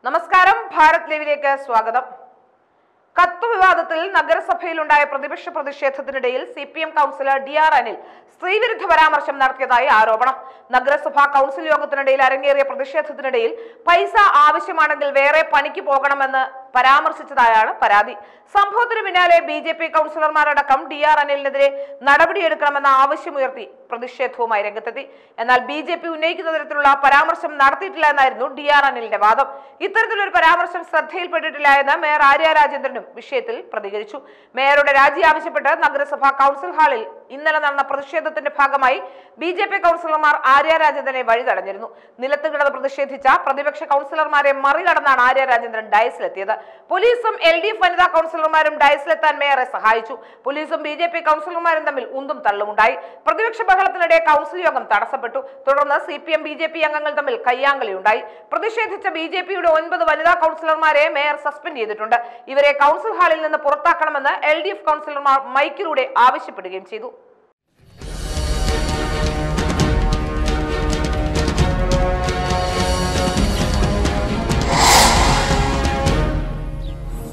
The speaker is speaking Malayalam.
നമസ്കാരം ഭാരത് ലൈവിലേക്ക് സ്വാഗതം കത്ത് വിവാദത്തിൽ നഗരസഭയിലുണ്ടായ പ്രതിപക്ഷ പ്രതിഷേധത്തിനിടയിൽ C P M councillor D R Anil സ്ത്രീവിരുദ്ധ പരാമർശം നടത്തിയതായി ആരോപണം നഗരസഭാ കൗൺസിൽ യോഗത്തിനിടയിൽ അരങ്ങേറിയ പ്രതിഷേധത്തിനിടയിൽ പൈസ ആവശ്യമാണെങ്കിൽ വേറെ പണിക്ക് പോകണമെന്ന് പരാമർശിച്ചതായാണ് പരാതി സംഭവത്തിന് പിന്നാലെ ബി ജെ പി കൗൺസിലർമാരടക്കം ഡി ആർ അനിലിനെതിരെ നടപടിയെടുക്കണമെന്ന ആവശ്യമുയർത്തി പ്രതിഷേധവുമായി രംഗത്തെത്തി എന്നാൽ ബി ജെ പി ഉന്നയിക്കുന്ന തരത്തിലുള്ള പരാമർശം നടത്തിയിട്ടില്ല എന്നായിരുന്നു ഡി ആർ അനിലിന്റെ വാദം ഇത്തരത്തിലൊരു പരാമർശം ശ്രദ്ധയിൽപ്പെട്ടിട്ടില്ല എന്ന് മേയർ ആര്യ രാജേന്ദ്രനും വിഷയത്തിൽ പ്രതികരിച്ചു മേയറുടെ രാജി ആവശ്യപ്പെട്ട് നഗരസഭാ കൗൺസിൽ ഹാളിൽ ഇന്നലെ നടന്ന പ്രതിഷേധത്തിന്റെ ഭാഗമായി ബി ജെ പി കൗൺസിലർമാർ ആര്യ രാജേന്ദ്രനെ വഴി തടഞ്ഞിരുന്നു നിലത്ത് കിടന്ന് പ്രതിഷേധിച്ച പ്രതിപക്ഷ കൗൺസിലർമാരെ മറികടന്നാണ് ആര്യ രാജേന്ദ്രൻ ഡയസിലെത്തിയത് പോലീസും എൽ ഡി എഫ് വനിതാ കൗൺസിലർമാരും ഡയസിലെത്താൻ മേയറെ സഹായിച്ചു പോലീസും ബി ജെ പി കൗൺസിലർമാരും തമ്മിൽ ഉന്തും തള്ളുമുണ്ടായി പ്രതിപക്ഷ ബഹളത്തിനിടെ കൗൺസിൽ യോഗം തടസ്സപ്പെട്ടു തുടർന്ന് C P M B J P അംഗങ്ങൾ തമ്മിൽ കയ്യാങ്കളിയുണ്ടായി പ്രതിഷേധിച്ച ബി ജെ പിയുടെ ഒൻപത് വനിതാ കൗൺസിലർമാരെ മേയർ സസ്പെൻഡ് ചെയ്തിട്ടുണ്ട് ഇവരെ കൗൺസിൽ ഹാളിൽ നിന്ന് പുറത്താക്കണമെന്ന് എൽ ഡി എഫ് കൗൺസിലർമാർ മൈക്കിലൂടെ ആവശ്യപ്പെടുകയും ചെയ്തു